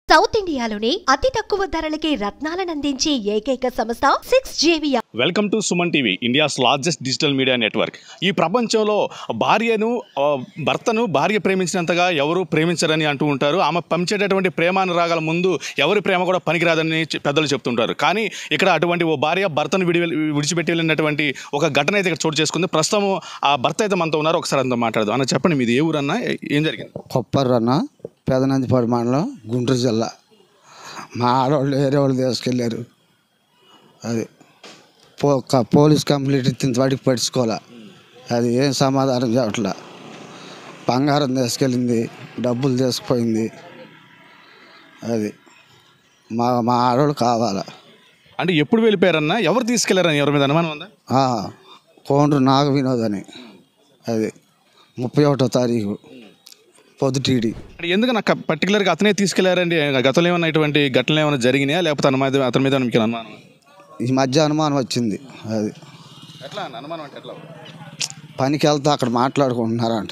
South ఇండియాలోని అతి తక్కువ ధరలకి రత్నాలనందించే ఏకైక సంస్థ సిక్స్ జేవియా welcome to Suman TV India's largest digital media network ఈ ప్రపంచంలో భార్యను ఆ, భర్తను భార్య ప్రేమించినంతగా ఎవరు ప్రేమించరని అంటూ ఉంటారు ఆమె పంచేటటువంటి ప్రేమానురాగాల ముందు ఎవరి ప్రేమ కూడా పనికిరాదని చె- పెద్దలు చెప్తుంటారు కానీ ఇక్కడ అటువంటి ఓ భార్య భర్తను విడి విడిచిపెట్టి వెళ్ళినటువంటి ఒక ఘటన అయితే ఇక్కడ చోటు చేసుకుంది ప్రస్తుతం ఆ భర్త అయితే మనతో ఉన్నారు ఒకసారి అంతా మాట్లాడదాం అన్న చెప్పండి మీది ఏ ఊరన్నా ఏ- ఏం జరిగింది కొప్పర్రన్న పెదనందిపాడు మండలం గుంటూరు జిల్లా మా ఆడవాళ్ళు వేరే వాళ్ళు తీసుకెళ్ళారు అది పో క- పోలీస్ కంప్లీట్ ఇంతవాడికి పడుచుకోలే అది ఏం సమాధానం చెప్పట్లా బంగారం తీసుకెళ్ళింది డబ్బులు తీసుకుపోయింది అది మా మా ఆడవాళ్ళు కావాలా అంటే ఎప్పుడు వెళ్ళిపోయారన్నా ఎవరు తీసుకెళ్లారని ఎవరి మీద అనుమానం ఉందా ఆ, కోండ్రు నాగ వినోద్ అని అది ముప్పై ఒకటో తారీఖు పొద్దుటీడి అంటే ఎందుకు నాకు పర్టికులర్గా అతనే తీసుకెళ్లారండి గతంలో ఏమైనా ఇటువంటి ఘటనలు ఏమైనా జరిగినాయా లేకపోతే అతని మీద అతని మీద మీకు అనుమానం ఈ మధ్య అనుమానం వచ్చింది అది ఎట్లా అన్న? అనుమానం అంటే ఎట్లా పనికి వెళ్తే అక్కడ మాట్లాడుకుంటున్నారంట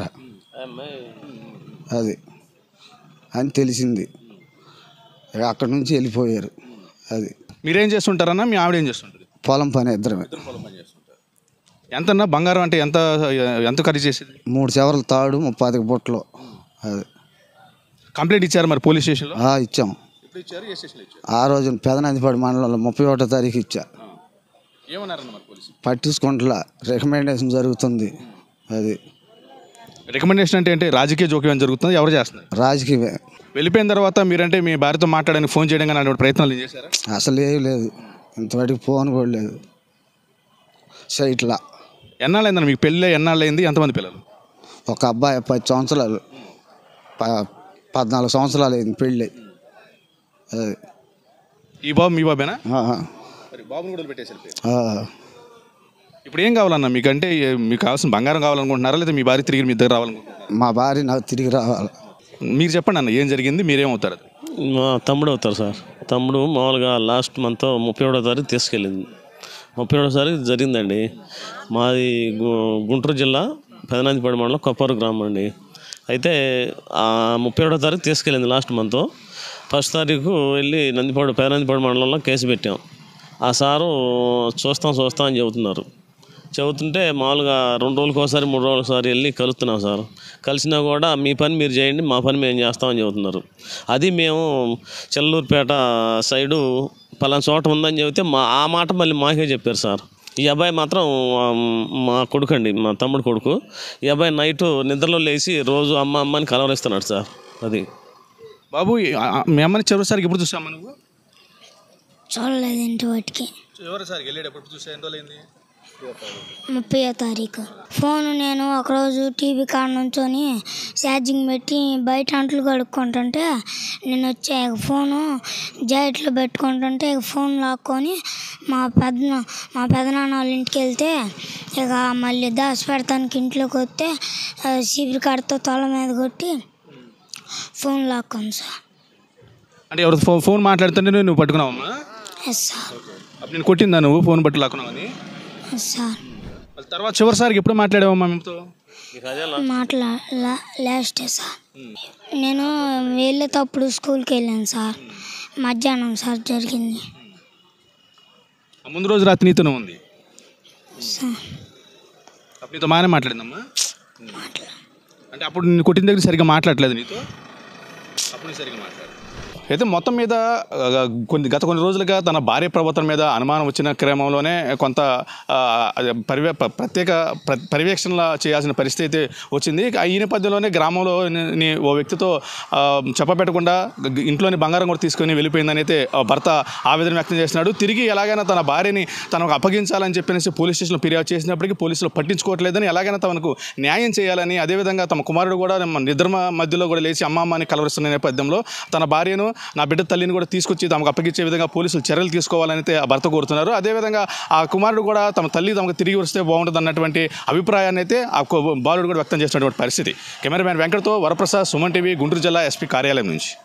అది అని తెలిసింది ఇక అక్కడి నుంచి వెళ్ళిపోయారు అది మీరేం చేస్తుంటారన్నా మీ ఆవిడ ఏం చేస్తుంటారు పొలం పని ఇద్దరమే ఎంతన్నా బంగారం అంటే ఎంత ఎంత ఖరీదు చేసేది మూడు చెవర్ల తాడు ముప్పాతిక బుట్టలు అది కంప్లైంట్ ఇచ్చారు మరి పోలీస్ స్టేషన్లో ఆ, ఇచ్చాం ఎప్పుడు ఇచ్చారు ఏ స్టేషన్లో ఇచ్చారు ఆ రోజు పెదనందిపాడు మండలంలో ముప్పై ఒకటో తారీఖు ఇచ్చా ఏమన్నారన్న మరి పోలీసు పట్టించుకుంటలా రికమెండేషన్ జరుగుతుంది అది రికమెండేషన్ అంటే ఏంటి రాజకీయ జోక్యం ఏం జరుగుతుంది ఎవరు చేస్తున్నారు రాజకీయమే వెళ్ళిపోయిన తర్వాత మీరంటే మీ భార్యతో మాట్లాడడానికి ఫోన్ చేయడం కానీ అటువంటి ప్రయత్నాలు ఏం చేశారా అసలు ఏం లేదు ఇంతవాటికి ఫోన్ కూడా లేదు సైట్లా ఎన్నాళ్ళు అయిందన్న మీకు పెళ్ళి ఎన్నాళ్ళు అయింది ఎంతమంది పిల్లలు ఒక అబ్బాయి పది సంవత్సరాలు ప పద్నాలుగు సంవత్సరాలు అయింది పెళ్ళి అది ఈ బాబు మీ బాబేనా ఆ, మరి బాబుని కూడా పెట్టేసారు ఆ. ఇప్పుడు ఏం కావాలన్నా మీకు అంటే ఏ- మీకు కావాల్సిన బంగారం కావాలనుకుంటున్నారా లేదా మీ భార్య తిరిగి మీ దగ్గర రావాలనుకుంటున్నారా మా భార్య నాకు తిరిగి రావాలి మీరు చెప్పండి అన్న ఏం జరిగింది మీరేమవుతారు మా తమ్ముడు అవుతారు సార్ తమ్ముడు మామూలుగా లాస్ట్ మంత్ ముప్పై ఒకటో తారీఖు తీసుకెళ్ళింది ముప్పై ఒకటో తారీఖు జరిగిందండి మాది గు- గుంటూరు జిల్లా పెదనందిపాడు మండలం కొప్పరు గ్రామం అండి అయితే ఆ ముప్పై ఒకటో తారీఖు తీసుకెళ్ళింది లాస్ట్ మంత్ ఫస్ట్ తారీఖు వెళ్ళి నందిపాడు పెదనందిపాడు మండలంలో కేసు పెట్టాం ఆ సారు చూస్తాం చూస్తాం అని చెబుతున్నారు చెబుతుంటే మామూలుగా రెండు రోజులకు ఒకసారి మూడు రోజులకు ఒకసారి వెళ్ళి కలుస్తున్నాం సార్ కలిసినా కూడా మీ పని మీరు చేయండి మా పని మేము చేస్తామని చెబుతున్నారు అది మేము చెల్లూరుపేట సైడు పలానా చోట ఉందని చెబితే మా ఆ మాట మళ్ళీ మాకే చెప్పారు సార్ ఈ అబ్బాయి మాత్రం ఆ, మా కొడుకు అండి మా తమ్ముడు కొడుకు ఈ అబ్బాయి నైట్ నిద్రలో లేచి రోజు అమ్మ అమ్మ అని కలవరిస్తున్నాడు సార్ అది బాబు ఆ- ఆ- మీ అమ్మని చివరిసారికి ఎప్పుడు చూసామా నువ్వు చూడలేదు ఇంటి వాటికి చివరిసారికి వెళ్ళేటప్పుడు చూసా ఎన్ని రోజులైంది ముప్పై తారీఖు ఫోన్ నేను ఒకరోజు టీవీ కాడ నుంచొని ఛార్జింగ్ పెట్టి బయట అంట్లు కడుక్కుంటుంటే నేను వచ్చే ఫోను జాకెట్లో పెట్టుకుంటుంటే ఇక ఫోన్ లాక్కొని మా పెద్ద మా పెదనాన్న వాళ్ళ ఇంటికి వెళ్తే ఇక మళ్ళీ దాచి పెడతానికి ఇంట్లోకి వస్తే ఆ, చీపురు కడతో తల మీద కొట్టి ఫోన్ లాక్కొని సార్ అంటే ఎవరు ఫోన్ ఫోన్ మాట్లాడుతుంటే నువ్వు పట్టుకున్నావమ్మా ఎస్ సార్ అప్పుడు నేను కొట్టిందా నువ్వు ఫోన్ బట్టి లాక్కున్నావని ఎస్ సార్ మళ్ళీ తర్వాత చివరిసారికి ఎప్పుడు మాట్లాడావమ్మా మేమతో మాట్లా లా- లాస్ట్ సార్ నేను వెళ్ళేటప్పుడు స్కూల్కి వెళ్ళాను సార్ మధ్యాహ్నం సార్ జరిగింది ఆ ముందు రోజు రాత్రి నీతోనే ఉంది సార్ అప్పుడు నీతో బాగానే మాట్లాడిందమ్మా అంటే అప్పుడు నేను కొట్టిన దగ్గర సరిగ్గా మాట్లాడలేదు నీతో అప్పుడు నీ సరిగ్గా మాట్లాడు అయితే మొత్తం మీద ఆ, కొన్ని గత కొన్ని రోజులుగా తన భార్య ప్రవర్తన మీద అనుమానం వచ్చిన క్రమంలోనే కొంత ఆ, అది పరివే ప- ప్రత్యేక ప్ర- పర్యవేక్షణ చేయాల్సిన పరిస్థితి అయితే వచ్చింది ఇక ఈ నేపథ్యంలోనే గ్రామంలో ని- ని ఓ వ్యక్తితో ఆ, చెప్పబెట్టకుండా గ- ఇంట్లోని బంగారం కూడా తీసుకొని వెళ్ళిపోయిందని అయితే ఆ భర్త ఆవేదన వ్యక్తం చేస్తున్నాడు తిరిగి ఎలాగైనా తన భార్యని తనకు అప్పగించాలని చెప్పేసి పోలీస్ స్టేషన్లో ఫిర్యాదు చేసినప్పటికీ పోలీసులు పట్టించుకోవట్లేదని ఎలాగైనా తనకు న్యాయం చేయాలని అదేవిధంగా తమ కుమారుడు కూడా నిద్ర మధ్యలో కూడా లేచి అమ్మ అమ్మ అని కలవరిస్తున్న నేపథ్యంలో తన భార్యను నా బిడ్డ తల్లిని కూడా తీసుకొచ్చి తమకు అప్పగించే విధంగా పోలీసులు చర్యలు తీసుకోవాలని అయితే ఆ భర్త కోరుతున్నారు అదేవిధంగా ఆ కుమారుడు కూడా తమ తల్లి తమకు తిరిగి వస్తే బాగుంటుంది అన్నటువంటి అభిప్రాయాన్ని అయితే ఆ కు- బాలుడు కూడా వ్యక్తం చేసినటువంటి పరిస్థితి కెమెరామ్యాన్ వెంకటతో వరప్రసాద్ సుమన్ టీవీ గుంటూరు జిల్లా ఎస్పీ కార్యాలయం నుంచి